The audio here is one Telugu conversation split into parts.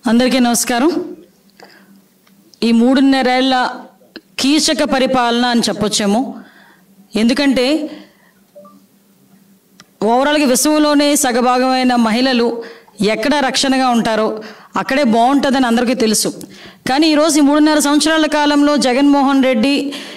అందరికీ నమస్కారం ఈ మూడున్నరేళ్ల కీచక పరిపాలన అని చెప్పొచ్చేమో ఎందుకంటే ఓవరాల్గా విశ్వంలోనే సగభాగమైన మహిళలు ఎక్కడ రక్షణగా ఉంటారో అక్కడే బాగుంటుందని అందరికీ తెలుసు కానీ ఈరోజు ఈ మూడున్నర సంవత్సరాల కాలంలో జగన్మోహన్ రెడ్డి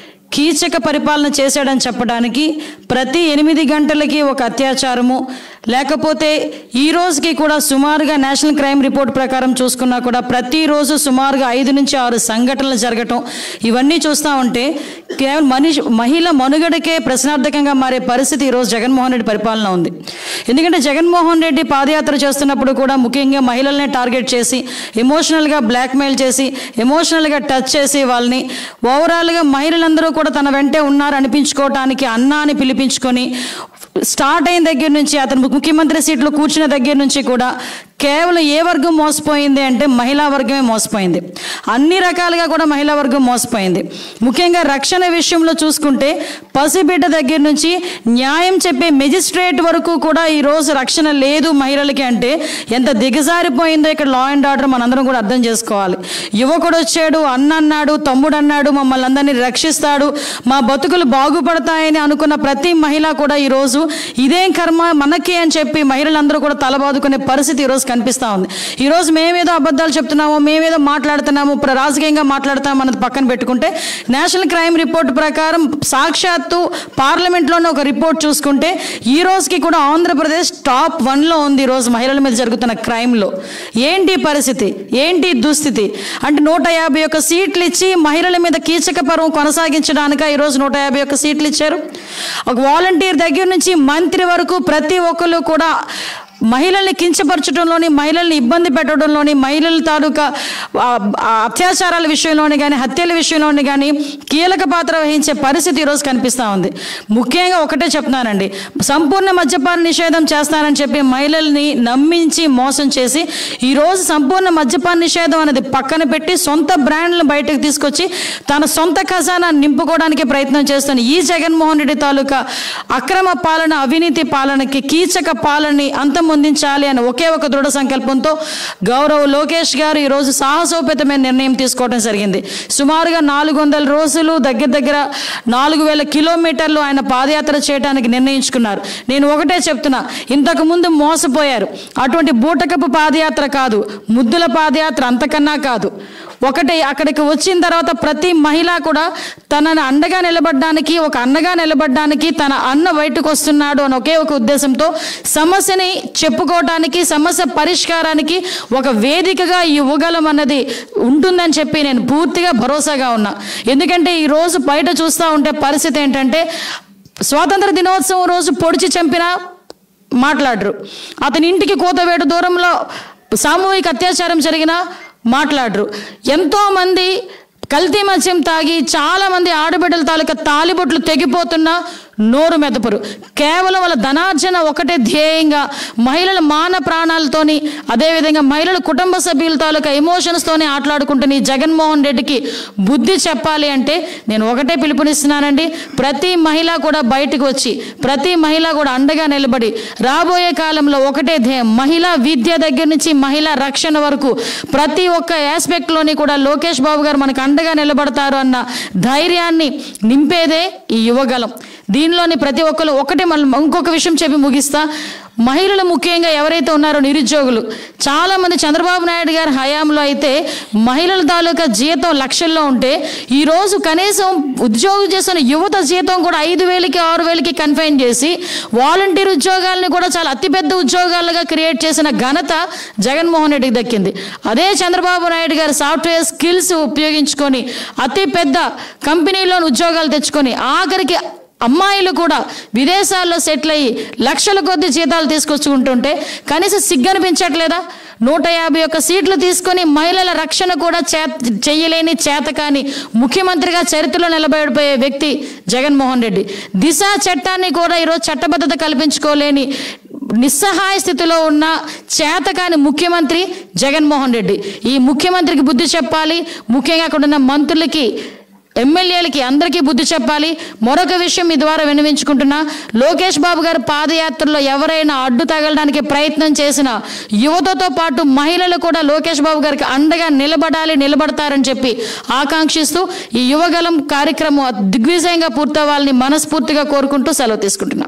కీచక పరిపాలన చేశాడని చెప్పడానికి ప్రతి ఎనిమిది గంటలకి ఒక అత్యాచారము లేకపోతే ఈ రోజుకి కూడా సుమారుగా నేషనల్ క్రైమ్ రిపోర్ట్ ప్రకారం చూసుకున్నా కూడా ప్రతిరోజు సుమారుగా ఐదు నుంచి ఆరు సంఘటనలు జరగటం ఇవన్నీ చూస్తూ ఉంటే కేవలం మనిషి మహిళ మనుగడకే ప్రశ్నార్థకంగా మారే పరిస్థితి ఈరోజు జగన్మోహన్ రెడ్డి పరిపాలన ఉంది ఎందుకంటే జగన్మోహన్ రెడ్డి పాదయాత్ర చేస్తున్నప్పుడు కూడా ముఖ్యంగా మహిళల్నే టార్గెట్ చేసి ఎమోషనల్గా బ్లాక్మెయిల్ చేసి ఎమోషనల్గా టచ్ చేసి వాళ్ళని ఓవరాల్గా మహిళలందరూ కూడా తన వెంటే ఉన్నారు అనిపించుకోవటానికి అన్న అని పిలిపించుకొని స్టార్ట్ అయిన దగ్గర నుంచి అతను ముఖ్యమంత్రి సీట్లో కూర్చున్న దగ్గర నుంచి కూడా కేవలం ఏ వర్గం మోసపోయింది అంటే మహిళా వర్గమే మోసపోయింది అన్ని రకాలుగా కూడా మహిళా వర్గం మోసపోయింది ముఖ్యంగా రక్షణ విషయంలో చూసుకుంటే పసిబిడ్డ దగ్గర నుంచి న్యాయం చెప్పే మెజిస్ట్రేట్ వరకు కూడా ఈరోజు రక్షణ లేదు మహిళలకి అంటే ఎంత దిగజారిపోయిందో ఇక్కడ లా అండ్ ఆర్డర్ మనందరం కూడా అర్థం చేసుకోవాలి యువకుడు వచ్చాడు అన్న అన్నాడు తమ్ముడు అన్నాడు మమ్మల్ని అందరినీ రక్షిస్తాడు మా బతుకులు బాగుపడతాయని అనుకున్న ప్రతి మహిళ కూడా ఈరోజు ఇదేం కర్మ మనకి అని చెప్పి మహిళలందరూ కూడా తలబాదుకునే పరిస్థితి ఈరోజు కనిపిస్తూ ఉంది ఈరోజు మేమేదో అబద్ధాలు చెప్తున్నాము మేమేదో మాట్లాడుతున్నాము ప్ర- రాజకీయంగా మాట్లాడుతాము అన్నది పక్కన పెట్టుకుంటే నేషనల్ క్రైమ్ రిపోర్ట్ ప్రకారం సాక్షాత్తు పార్లమెంట్లోనే ఒక రిపోర్ట్ చూసుకుంటే ఈ రోజుకి కూడా ఆంధ్రప్రదేశ్ టాప్ వన్లో ఉంది ఈరోజు మహిళల మీద జరుగుతున్న క్రైమ్లో ఏంటి పరిస్థితి ఏంటి దుస్థితి అంటే నూట యాభై ఒక్క సీట్లు ఇచ్చి మహిళల మీద కీచక పర్వం కొనసాగించడానిక ఈరోజు నూట యాభై ఒక్క సీట్లు ఇచ్చారు ఒక వాలంటీర్ దగ్గర నుంచి మంత్రి వరకు ప్రతి ఒక్కరు కూడా మహిళల్ని కించపరచడంలోని మహిళల్ని ఇబ్బంది పెట్టడంలోని మహిళల తాలూకా ఆ, ఆ, అత్యాచారాల విషయంలోని కానీ హత్యల విషయంలోని కానీ కీలక పాత్ర వహించే పరిస్థితి ఈరోజు కనిపిస్తూ ఉంది ముఖ్యంగా ఒకటే చెప్తున్నానండి సంపూర్ణ మద్యపాన నిషేధం చేస్తానని చెప్పి మహిళల్ని నమ్మించి మోసం చేసి ఈరోజు సంపూర్ణ మద్యపాన నిషేధం అనేది పక్కన పెట్టి సొంత బ్రాండ్లను బయటకు తీసుకొచ్చి తన సొంత ఖజానా నింపుకోవడానికి ప్రయత్నం చేస్తున్న ఈ జగన్మోహన్ రెడ్డి తాలూకా అక్రమ పాలన అవినీతి పాలనకి కీచక పాలనని అంతమొందించాలి అని ఒకే ఒక దృఢ సంకల్పంతో గౌరవ్ లోకేష్ గారు ఈరోజు సాహసోపేతమైన నిర్ణయం తీసుకోవడం జరిగింది సుమారుగా నాలుగు వందల రోజులు దగ్గర దగ్గర నాలుగు వేల కిలోమీటర్లు ఆయన పాదయాత్ర చేయడానికి నిర్ణయించుకున్నారు నేను ఒకటే చెప్తున్నా ఇంతకు ముందు మోసపోయారు అటువంటి బూటకపు పాదయాత్ర కాదు ముద్దుల పాదయాత్ర అంతకన్నా కాదు ఒకటి అక్కడికి వచ్చిన తర్వాత ప్రతి మహిళ కూడా తనని అండగా నిలబడడానికి ఒక అన్నగా నిలబడడానికి తన అన్న బయటకు వస్తున్నాడు అని ఒకే ఒక ఉద్దేశంతో సమస్యని చెప్పుకోవటానికి సమస్య పరిష్కారానికి ఒక వేదికగా ఈ యువగలం అన్నది ఉంటుందని చెప్పి నేను పూర్తిగా భరోసాగా ఉన్నా ఎందుకంటే ఈ రోజు బయట చూస్తూ ఉంటే పరిస్థితి ఏంటంటే స్వాతంత్ర దినోత్సవం రోజు పొడిచి చంపిన మాట్లాడరు అతని ఇంటికి కోతవేటు దూరంలో సామూహిక అత్యాచారం జరిగినా మాట్లాడరు ఎంతోమంది కల్తీ మద్యం తాగి చాలామంది ఆడబిడ్డల తాలూకా తాలిబొట్లు తెగిపోతున్నా నోరు మెదపరు కేవలం వాళ్ళ ధనార్జన ఒకటే ధ్యేయంగా మహిళల మాన ప్రాణాలతోని అదేవిధంగా మహిళల కుటుంబ సభ్యుల తాలూకా ఎమోషన్స్తోనే ఆటలాడుకుంటున్న ఈ జగన్మోహన్ రెడ్డికి బుద్ధి చెప్పాలి అంటే నేను ఒకటే పిలుపునిస్తున్నానండి ప్రతి మహిళ కూడా బయటకు వచ్చి ప్రతి మహిళ కూడా అండగా నిలబడి రాబోయే కాలంలో ఒకటే ధ్యేయం మహిళా విద్య దగ్గర నుంచి మహిళా రక్షణ వరకు ప్రతి ఒక్క ఆస్పెక్ట్లోని కూడా లోకేష్ బాబు గారు మనకు అండగా నిలబడతారు అన్న ధైర్యాన్ని నింపేదే ఈ యువగలం దీనిలోని ప్రతి ఒక్కరు ఒకటే మళ్ళీ ఇంకొక విషయం చెప్పి ముగిస్తా మహిళలు ముఖ్యంగా ఎవరైతే ఉన్నారో నిరుద్యోగులు చాలామంది చంద్రబాబు నాయుడు గారి హయాంలో అయితే మహిళల తాలూకా జీతం లక్షల్లో ఉంటే ఈరోజు కనీసం ఉద్యోగం చేస్తున్న యువత జీతం కూడా ఐదు వేలకి ఆరు వేలకి కన్ఫైన్ చేసి వాలంటీర్ ఉద్యోగాలను కూడా చాలా అతిపెద్ద ఉద్యోగాలుగా క్రియేట్ చేసిన ఘనత జగన్మోహన్ రెడ్డికి దక్కింది అదే చంద్రబాబు నాయుడు గారి సాఫ్ట్వేర్ స్కిల్స్ ఉపయోగించుకొని అతి పెద్ద కంపెనీలోని ఉద్యోగాలు తెచ్చుకొని ఆఖరికి అమ్మాయిలు కూడా విదేశాల్లో సెటిల్ అయ్యి లక్షల కొద్ది జీతాలు తీసుకొచ్చుకుంటుంటే కనీసం సిగ్గనిపించట్లేదా నూట యాభై ఒక్క సీట్లు తీసుకొని మహిళల రక్షణ కూడా చే చెయ్యలేని చేతకాని ముఖ్యమంత్రిగా చరిత్రలో నిలబడిపోయే వ్యక్తి జగన్మోహన్ రెడ్డి దిశ చట్టాన్ని కూడా ఈరోజు చట్టబద్ధత కల్పించుకోలేని నిస్సహాయ స్థితిలో ఉన్న చేతకాని ముఖ్యమంత్రి జగన్మోహన్ రెడ్డి ఈ ముఖ్యమంత్రికి బుద్ధి చెప్పాలి ముఖ్యంగా అక్కడ ఉన్న మంత్రులకి ఎమ్మెల్యేలకి అందరికీ బుద్ధి చెప్పాలి మరొక విషయం మీ ద్వారా విన్నవించుకుంటున్నా లోకేష్ బాబు గారి పాదయాత్రలో ఎవరైనా అడ్డు తగలడానికి ప్రయత్నం చేసిన యువతతో పాటు మహిళలు కూడా లోకేష్ బాబు గారికి అండగా నిలబడాలి నిలబడతారని చెప్పి ఆకాంక్షిస్తూ ఈ యువగలం కార్యక్రమం దిగ్విజయంగా పూర్తవ్వాలని మనస్ఫూర్తిగా కోరుకుంటూ సెలవు తీసుకుంటున్నాం